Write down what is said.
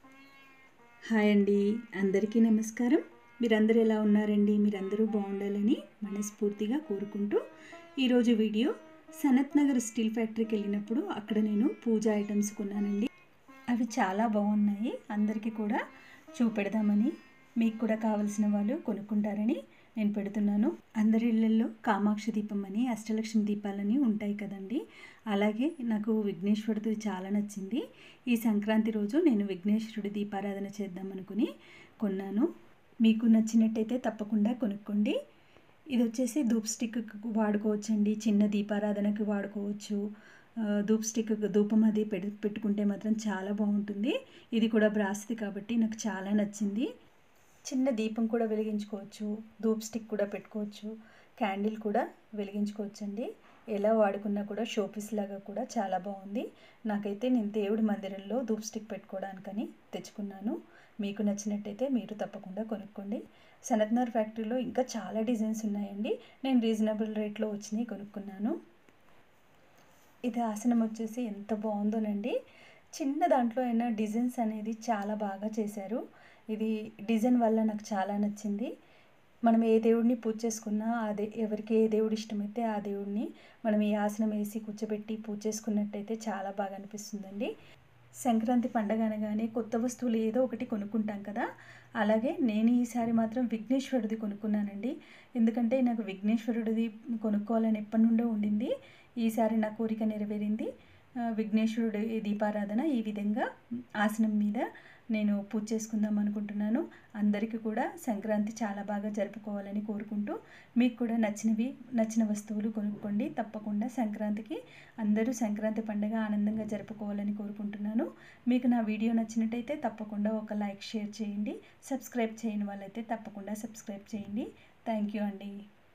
hi అండి అందరికీ నమస్కారం మీరందరూ ఎలా ఉన్నారండి మీరందరూ బాగుండాలని మనస్ఫూర్తిగా కోరుకుంటూ ఈరోజు వీడియో సనత్ నగర్ స్టీల్ ఫ్యాక్టరీకి వెళ్ళినప్పుడు అక్కడ నేను పూజ ఐటమ్స్ కొన్నానండి అవి చాలా బాగున్నాయి అందరికీ కూడా చూపెడదామని మీకు కూడా కావలసిన వాళ్ళు కొనుక్కుంటారని నేను పెడుతున్నాను అందరి ఇళ్ళల్లో కామాక్షి దీపం అని అష్టలక్ష్మి దీపాలని ఉంటాయి కదండి అలాగే నాకు విఘ్నేశ్వరుడిది చాలా నచ్చింది ఈ సంక్రాంతి రోజు నేను విఘ్నేశ్వరుడి దీపారాధన చేద్దాం అనుకుని కొన్నాను మీకు నచ్చినట్టయితే తప్పకుండా కొనుక్కోండి ఇది వచ్చేసి ధూప్ స్టిక్ వాడుకోవచ్చండి చిన్న దీపారాధనకి వాడుకోవచ్చు ఆ, ధూప్ స్టిక్ ధూపం అది పెడు పెట్టుకుంటే మాత్రం చాలా బాగుంటుంది ఇది కూడా బ్రాస్ది కాబట్టి నాకు చాలా నచ్చింది చిన్న దీపం కూడా వెలిగించుకోవచ్చు ధూప్ స్టిక్ కూడా పెట్టుకోవచ్చు క్యాండిల్ కూడా వెలిగించుకోవచ్చు అండి ఎలా వాడుకున్నా కూడా షోపీస్ లాగా కూడా చాలా బాగుంది నాకైతే నేను దేవుడి మందిరంలో ధూప్ స్టిక్ పెట్టుకోవడానికని తెచ్చుకున్నాను మీకు నచ్చినట్టయితే మీరు తప్పకుండా కొనుక్కోండి సనత్నర్ ఫ్యాక్టరీలో ఇంకా చాలా డిజైన్స్ ఉన్నాయండి నేను రీజనబుల్ రేట్లో వచ్చినాయి కొనుక్కున్నాను ఇది ఆసనం వచ్చేసి ఎంత బాగుందోనండి చిన్న దాంట్లో అయినా డిజైన్స్ అనేది చాలా బాగా చేశారు ఇది డిజైన్ వల్ల నాకు చాలా నచ్చింది మనం ఏ దేవుడిని పూజ చేసుకున్నా అదే ఎవరికి ఏ దేవుడు ఇష్టమైతే ఆ దేవుడిని మనం ఈ ఆసనం వేసి కూర్చోబెట్టి పూజ చేసుకున్నట్టయితే చాలా బాగా అనిపిస్తుందండి సంక్రాంతి పండగ అనగానే కొత్త వస్తువులు ఏదో ఒకటి కొనుక్కుంటాం కదా అలాగే నేను ఈసారి మాత్రం విఘ్నేశ్వరుడిది కొనుక్కున్నానండి ఎందుకంటే నాకు విఘ్నేశ్వరుడిది కొనుక్కోవాలని ఎప్పటి నుండో ఉండింది ఈసారి నా కోరిక నెరవేరింది ఆ, విఘ్నేశ్వరుడి దీపారాధన ఈ విధంగా ఆసనం మీద నేను పూజ చేసుకుందాం అనుకుంటున్నాను అందరికీ కూడా సంక్రాంతి చాలా బాగా జరుపుకోవాలని కోరుకుంటూ మీకు కూడా నచ్చినవి నచ్చిన వస్తువులు కొనుక్కోండి తప్పకుండా సంక్రాంతికి అందరూ సంక్రాంతి పండుగ ఆనందంగా జరుపుకోవాలని కోరుకుంటున్నాను మీకు నా వీడియో నచ్చినట్టయితే తప్పకుండా ఒక లైక్ షేర్ చేయండి సబ్స్క్రైబ్ చేయని వాళ్ళైతే తప్పకుండా సబ్స్క్రైబ్ చేయండి థ్యాంక్ యూ అండి